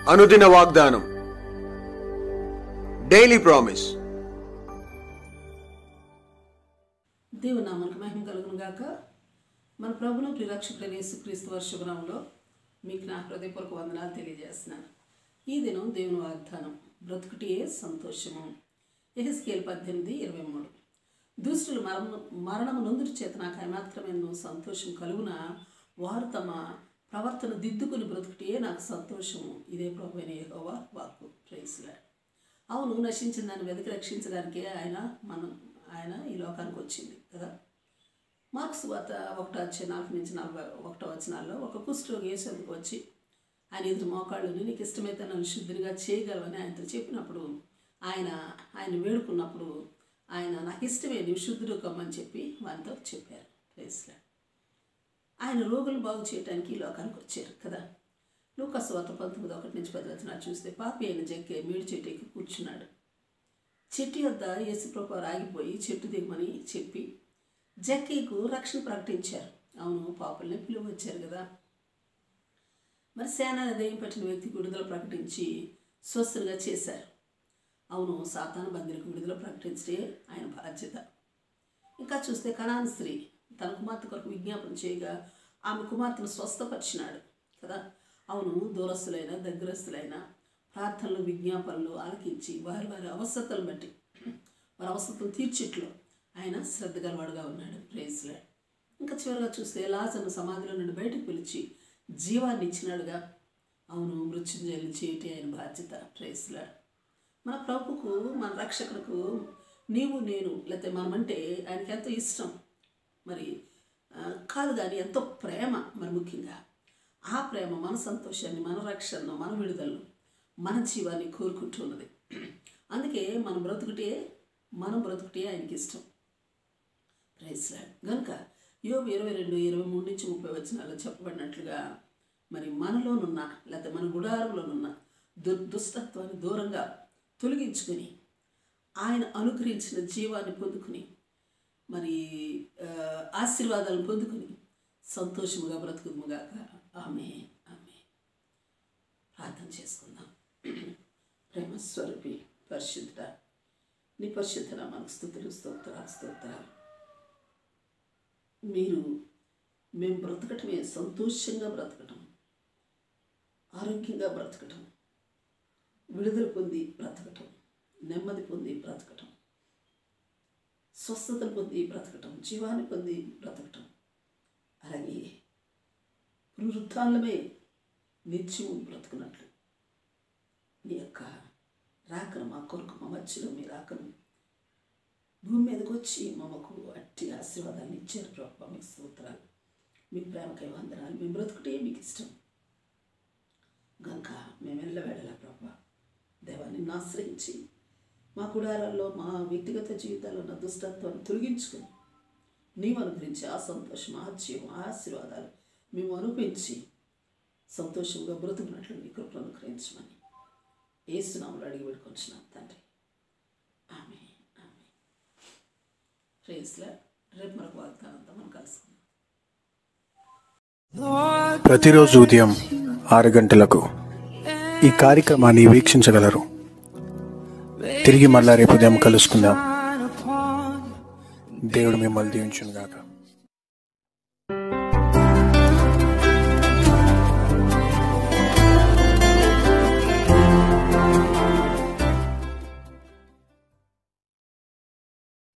అనుదిన వాగ్దానం daily promise దేవుని నామానికి మహిమ కలుగును గాక మన ప్రభును ప్రిరక్షకుడైన యేసుక్రీస్తు వారి శుభనామంలో మీకు నా హృదయపూర్వక వందనాలు తెలియజేస్తున్నాను ఈ దినం దేవుని వాగ్దానం బ్రతుకుటియే సంతోషము ఎహెస్కేల్ పద్దెనిమిది ఇరవై మూడు దుష్టులు మరణ మరణము నొందుటి చేత నాకు ఏమాత్రమైన సంతోషం కలుగున వారు తమ ప్రవర్తన దిద్దుకుని బ్రతుకుటియే నాకు సంతోషము ఇదే ప్రభు అయిన యెహోవా వాక్కు ప్రైస్లాడ్ అవును నశించిన దాన్ని వెతికి రక్షించడానికే ఆయన మనం ఆయన ఈ లోకానికి వచ్చింది కదా మార్క్స్ వార్త ఒకటో వచ్చే నలభై నుంచి నలభై ఒకటో వచనాల్లో ఒక కుష్ఠరోగి యేసుకు వచ్చి ఆయన ఎదురు మోకాళ్ళుని నీకు ఇష్టమైతే నన్ను శుద్ధిగా చేయగలవని ఆయనతో చెప్పినప్పుడు ఆయన ఆయన వేడుకున్నప్పుడు ఆయన నాకు ఇష్టమే నువ్వు శుద్ధుడు కమ్మని చెప్పి వారితో చెప్పారు ప్లేస్లో ఆయన రోగులు బాగు చేయడానికి ఈ లోకానికి వచ్చారు కదా లూకాసు వార్త పంతొమ్మిది ఒకటి నుంచి పది వచనాలు చూస్తే పాపి అయిన జక్కే మీడి చెట్టు ఎక్కి కూర్చున్నాడు చెట్టు వద్ద యేసుప్రభు ఆగిపోయి చెట్టు దిగమని చెప్పి జక్కీకు రక్షణ ప్రకటించారు అవును పాపల్ని పిలువ వచ్చారు కదా మరి సేన దయ్యం పట్టిన వ్యక్తికి విడుదల ప్రకటించి స్వస్థలుగా చేశారు అవును సాతాను బందీలకు విడుదల ప్రకటించే ఆయన బాధ్యత ఇంకా చూస్తే కణాన్ స్త్రీ తన కుమార్తె కొరకు విజ్ఞాపన చేయగా ఆమె కుమార్తెను స్వస్థపరిచినాడు కదా అవును దూరస్తులైన దగ్గరస్తులైన ప్రార్థనలు విజ్ఞాపనలు ఆలకించి వారి వారి అవసరతలు బట్టి వారి అవసరతలు తీర్చిట్లో ఆయన శ్రద్ధ గలవాడుగా ఉన్నాడు ప్రేజ్లో ఇంకా చివరిగా చూస్తే లాజను సమాధిలో నుండి బయటకు పిలిచి జీవాన్ని ఇచ్చినాడుగా అవును మృత్యుంజయులు చేయటి ఆయన బాధ్యత ప్రేజ్లో మన ప్రభుకు మన రక్షకులకు నీవు నేను లేకపోతే మనమంటే ఆయనకి ఎంతో ఇష్టం మరి ఆ, కాదు కానీ ఎంతో ప్రేమ మరి ముఖ్యంగా ఆ ప్రేమ మన సంతోషాన్ని మన రక్షణను మన విడుదలను మన జీవాన్ని కోరుకుంటున్నది అందుకే మన బ్రతుకుటే మనం బ్రతుకుటే ఆయనకి ఇష్టం ప్రైస్ కనుక యోబు ఇరవై రెండు ఇరవై మూడు నుంచి ముప్పై వచనాల్లో చెప్పబడినట్లుగా మరి మనలోనున్న లేకపోతే మన గుడారంలోనున్న దు దుష్టత్వాన్ని దూరంగా తొలగించుకుని ఆయన అనుగ్రహించిన జీవాన్ని పొందుకుని మరి ఆ, ఆశీర్వాదాలను పొందుకుని సంతోషముగా బ్రతుకుముగాక ఆమె ఆమె ప్రార్థన చేసుకుందాం ప్రేమస్వరూపి పరిశుద్ధ నీ పరిశుద్ధ నామానికి స్థుతులు స్తోత్రాలు స్తోత్రాలు మీరు మేము బ్రతకటమే సంతోషంగా బ్రతకటం ఆరోగ్యంగా బ్రతకటం విడుదల పొంది బ్రతకటం నెమ్మది పొంది బ్రతకటం స్వస్థతను పొంది బ్రతకటం జీవాన్ని పొంది బ్రతకటం అలాగే పునరుత్థానమే నిత్యము బ్రతుకున్నట్లు నీ యొక్క రాకను మా కొరకు మా మధ్యలో మీ రాకను భూమి మీదకి వచ్చి మమ్మకు అట్టి ఆశీర్వాదాన్ని ఇచ్చారు ప్రభావ మీకు స్తోత్రాలు మీ ప్రేమకై వందనాలు మేము బ్రతుకుటే మీకు ఇష్టం గనుక మేము వెళ్ళవేళలా ప్రభా దేవాన్ని ఆశ్రయించి మా కుడారాల్లో మా వ్యక్తిగత జీవితాల్లో ఉన్న దుష్టత్వాన్ని తొలగించుకొని నీవు అనుగ్రహించి ఆ సంతోషం ఆ జీవం ఆ ఆశీర్వాదాలు మేము అనుభవించి సంతోషంగా బ్రతుకున్నట్లు నీ కృపను అనుగ్రహించమని ఏసునాములు అడిగి పెట్టుకొచ్చినాం తండ్రి ఆమె ఆమె ప్రేస్లా రేపు మరొక వాగ్దానంతో మనం కలుసుకుందాం ప్రతిరోజు ఉదయం ఆరు గంటలకు ఈ కార్యక్రమాన్ని వీక్షించగలరు తిరిగి మళ్ళా రేపు ఉదయం కలుసుకుందాం దేవుడు మిమ్మల్ని దీవించును గాక